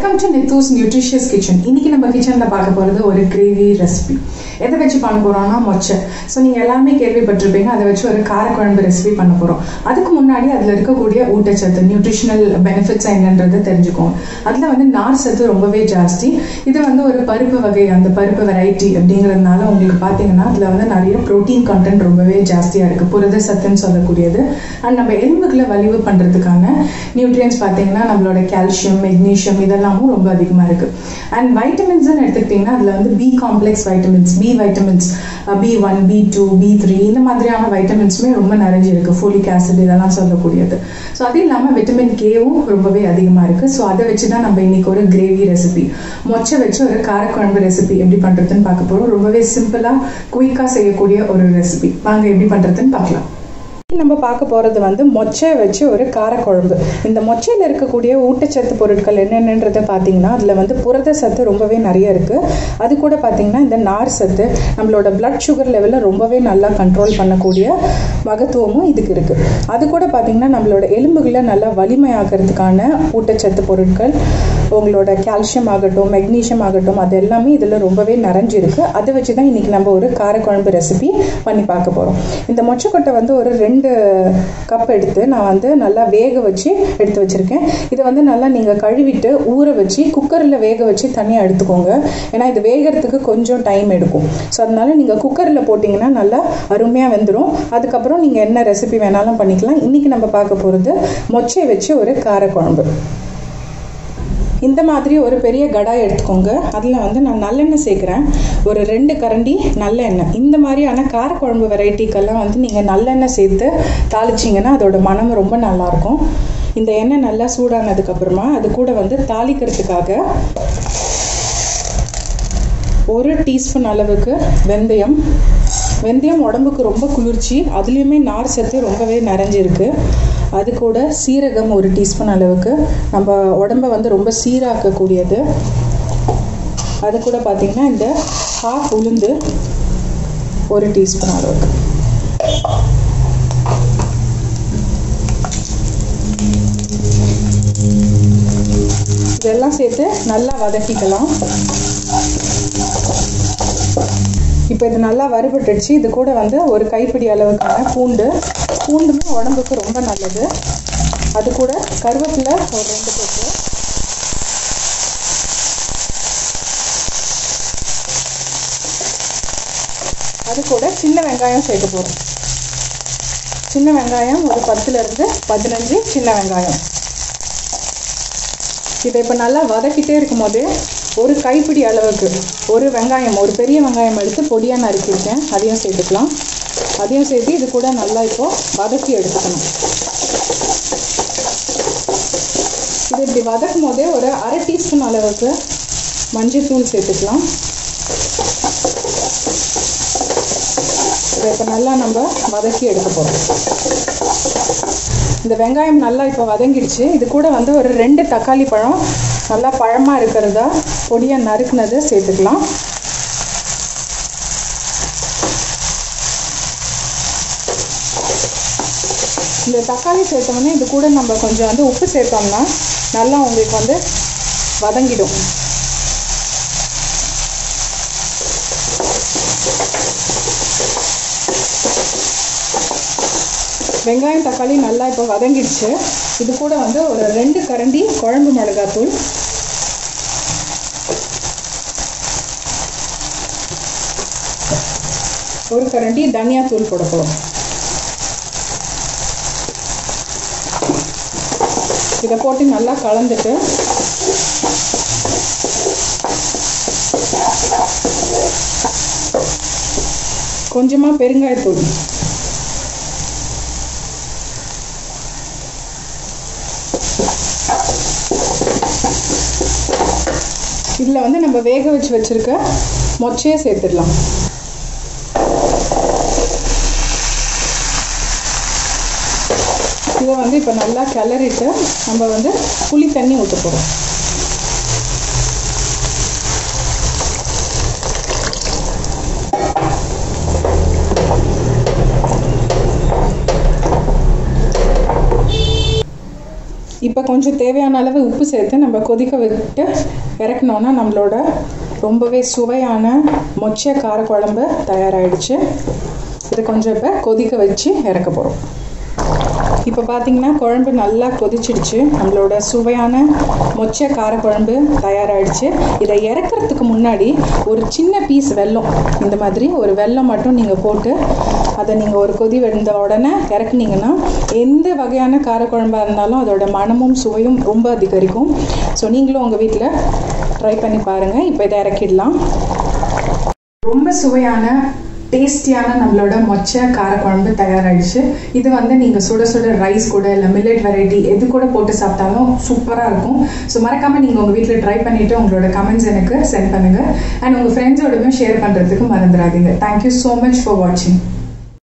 welcome to Nithu's nutritious kitchen இன்னைக்கு நம்ம கிச்சனில் பார்க்க போகிறது ஒரு கிரேவி ரெசிபி எதை வச்சு பண்ண போகிறோம்னா மொச்சை ஸோ நீங்கள் எல்லாமே கேள்விப்பட்டிருப்பீங்க அதை வச்சு ஒரு காரக்குழம்பு ரெசிபி பண்ண போகிறோம் அதுக்கு முன்னாடி அதில் இருக்கக்கூடிய ஊட்டச்சத்து நியூட்ரிஷனல் பெனிஃபிட்ஸ் என்னன்றது தெரிஞ்சுக்கோங்க அதில் வந்து நார் சத்து ரொம்பவே ஜாஸ்தி இது வந்து ஒரு பருப்பு வகை அந்த பருப்பு வெரைட்டி அப்படிங்கிறதுனால உங்களுக்கு பார்த்தீங்கன்னா அதில் வந்து நிறைய ப்ரோட்டீன் கண்டென்ட் ரொம்பவே ஜாஸ்தியாக இருக்குது புரத சத்துன்னு சொல்லக்கூடியது அண்ட் நம்ம எலும்புகளை வலிவு பண்ணுறதுக்கான நியூட்ரியன்ஸ் பார்த்தீங்கன்னா நம்மளோட கால்சியம் மெக்னீஷியம் இதெல்லாமும் ரொம்ப அதிகமாக இருக்குது அண்ட் வைட்டமின்ஸ்னு எடுத்துக்கிட்டிங்கன்னா அதில் வந்து B complex vitamins B vitamins B one B two B three இந்த மாதிரியான வைட்டமின்ஸுமே ரொம்ப நிறைஞ்சிருக்கு ஃபோலிக் ஆசிட் இதெல்லாம் சொல்லக்கூடியது ஸோ அது இல்லாமல் விட்டமின் கேவும் ரொம்பவே அதிகமாக இருக்குது ஸோ அதை வச்சு தான் நம்ம இன்னைக்கு ஒரு கிரேவி ரெசிபி மொச்சை வச்சு ஒரு காரக்குழம்பு ரெசிபி எப்படி பண்ணுறதுன்னு பார்க்க போகிறோம் ரொம்பவே சிம்பிளாக குயிக்காக செய்யக்கூடிய ஒரு ரெசிபி வாங்க எப்படி பண்ணுறதுன்னு பார்க்கலாம் நம்ம பார்க்க போகிறது வந்து மொச்சை வச்சு ஒரு காரக்குழம்பு இந்த மொச்சையில் இருக்கக்கூடிய ஊட்டச்சத்து பொருட்கள் என்னென்னன்றதை பார்த்தீங்கன்னா அதில் வந்து புரத சத்து ரொம்பவே நிறைய இருக்குது அது கூட பார்த்தீங்கன்னா இந்த நார் சத்து நம்மளோட பிளட் சுகர் லெவலில் ரொம்பவே நல்லா கண்ட்ரோல் பண்ணக்கூடிய மகத்துவமும் இதுக்கு இருக்குது அது கூட பார்த்தீங்கன்னா நம்மளோட எலும்புகளை நல்லா வலிமையாக்கிறதுக்கான ஊட்டச்சத்து பொருட்கள் உங்களோட கால்சியம் ஆகட்டும் மெக்னீஷியம் ஆகட்டும் அது எல்லாமே இதில் ரொம்பவே நிறைஞ்சிருக்கு அதை வச்சு தான் இன்றைக்கி நம்ம ஒரு காரக்குழம்பு ரெசிபி பண்ணி பார்க்க போகிறோம் இந்த மொச்சக்கொட்டை வந்து ஒரு ரெண்டு கப் எடுத்து நான் வந்து நல்லா வேக வச்சு எடுத்து வச்சுருக்கேன் இதை வந்து நல்லா நீங்கள் கழுவிட்டு ஊற வச்சு குக்கரில் வேக வச்சு தனியாக எடுத்துக்கோங்க ஏன்னா இது வேகிறதுக்கு கொஞ்சம் டைம் எடுக்கும் ஸோ அதனால நீங்கள் குக்கரில் போட்டிங்கன்னா நல்லா அருமையாக வெந்துடும் அதுக்கப்புறம் நீங்கள் என்ன ரெசிபி வேணாலும் பண்ணிக்கலாம் இன்றைக்கி நம்ம பார்க்க போகிறது மொச்சை வச்சு ஒரு காரக்குழம்பு இந்த மாதிரி ஒரு பெரிய கடாய் எடுத்துக்கோங்க அதில் வந்து நான் நல்லெண்ணெய் சேர்க்குறேன் ஒரு ரெண்டு கரண்டி நல்லெண்ணெய் இந்த மாதிரியான காரக்குழம்பு வெரைட்டிக்கெல்லாம் வந்து நீங்கள் நல்லெண்ணெய் சேர்த்து தாளிச்சிங்கன்னா அதோட மனம் ரொம்ப நல்லாயிருக்கும் இந்த எண்ணெய் நல்லா சூடானதுக்கப்புறமா அது கூட வந்து தாளிக்கிறதுக்காக ஒரு டீஸ்பூன் அளவுக்கு வெந்தயம் வெந்தயம் உடம்புக்கு ரொம்ப குளிர்ச்சி அதுலேயுமே நார் சத்து ரொம்பவே நிறைஞ்சிருக்கு அது கூட சீரகம் ஒரு டீஸ்பூன் அளவுக்கு நம்ம உடம்பை வந்து ரொம்ப சீராக்கக்கூடியது அது கூட பார்த்திங்கன்னா இந்த ஹாஃப் உளுந்து ஒரு டீஸ்பூன் அளவுக்கு இதெல்லாம் சேர்த்து நல்லா வதக்கிக்கலாம் இப்போ இது நல்லா வறுபட்டுடுச்சு இது கூட வந்து ஒரு கைப்பிடி அளவுக்கான பூண்டு பூண்டுமே உடம்புக்கு ரொம்ப நல்லது அது கூட கருவேப்பிலை ஒரு ரெண்டு கொத்து அது கூட சின்ன வெங்காயம் சேர்க்க போகிறோம் சின்ன வெங்காயம் ஒரு பத்துலேருந்து பதினஞ்சு சின்ன வெங்காயம் இதை இப்போ நல்லா வதக்கிட்டே இருக்கும் போது ஒரு கைப்பிடி அளவுக்கு ஒரு வெங்காயம் ஒரு பெரிய வெங்காயம் எடுத்து பொடியாக நறுக்கியிருக்கேன் அதையும் சேர்த்துக்கலாம் அதையும் சேர்த்து இது கூட நல்லா இப்போது வதக்கி எடுத்துக்கணும் இது இப்படி வதக்கும் போதே ஒரு அரை டீஸ்பூன் அளவுக்கு மஞ்சள் தூள் சேர்த்துக்கலாம் இதை இப்போ நல்லா நம்ம வதக்கி எடுக்க போகிறோம் இந்த வெங்காயம் நல்லா இப்போ வதங்கிடுச்சு இது கூட வந்து ஒரு ரெண்டு தக்காளி பழம் நல்லா பழமாக இருக்கிறதா பொடியாக நறுக்குனதை சேர்த்துக்கலாம் இந்த தக்காளி சேர்த்தோம்னா இது கூட நம்ம கொஞ்சம் வந்து உப்பு சேர்த்தோம்னா நல்லா உங்களுக்கு வந்து வதங்கிடும் வெங்காயம் தக்காளி நல்லா இப்போ வதங்கிடுச்சு இது கூட வந்து ஒரு ரெண்டு கரண்டி குழம்பு மிளகாத்தூள் ஒரு கரண்டி தனியாத்தூள் போட போகிறோம் இதை போட்டு நல்லா கலந்துட்டு கொஞ்சமாக பெருங்காயத்தூள் இதில் வந்து நம்ம வேக வச்சு வச்சுருக்க மொச்சையை சேர்த்துடலாம் இதை வந்து இப்போ நல்லா கிளறிட்டு நம்ம வந்து புளி தண்ணி ஊற்ற போகிறோம் இப்போ கொஞ்சம் தேவையான அளவு உப்பு சேர்த்து நம்ம கொதிக்க விட்டு இறக்கணுன்னா நம்மளோட ரொம்பவே சுவையான மொச்சை காரக்குழம்பு தயாராகிடுச்சு இதை கொஞ்சம் இப்போ கொதிக்க வச்சு இறக்க போகிறோம் இப்போ பார்த்தீங்கன்னா குழம்பு நல்லா கொதிச்சிடுச்சு நம்மளோட சுவையான மொச்சை காரக்குழம்பு தயாராகிடுச்சு இதை இறக்கிறதுக்கு முன்னாடி ஒரு சின்ன பீஸ் வெல்லம் இந்த மாதிரி ஒரு வெல்லம் மட்டும் நீங்கள் போட்டு அதை நீங்கள் ஒரு கொதி வெந்த உடனே இறக்குனீங்கன்னா எந்த வகையான காரக்குழம்பாக இருந்தாலும் அதோட மனமும் சுவையும் ரொம்ப அதிகரிக்கும் ஸோ நீங்களும் உங்கள் வீட்டில் ட்ரை பண்ணி பாருங்கள் இப்போ இதை இறக்கிடலாம் ரொம்ப சுவையான டேஸ்டியான நம்மளோட மொச்சை காரக்குழம்பு தயாராகிடுச்சு இது வந்து நீங்கள் சுட சுட ரைஸ் கூட இல்லை மில்லட் வெரைட்டி எது கூட போட்டு சாப்பிட்டாலும் சூப்பராக இருக்கும் ஸோ மறக்காமல் நீங்கள் உங்கள் வீட்டில் ட்ரை பண்ணிவிட்டு உங்களோட கமெண்ட்ஸ் எனக்கு சென்ட் பண்ணுங்கள் அண்ட் உங்கள் ஃப்ரெண்ட்ஸோடவும் ஷேர் பண்ணுறதுக்கு மறந்துடாதீங்க தேங்க்யூ ஸோ மச் ஃபார் வாட்சிங்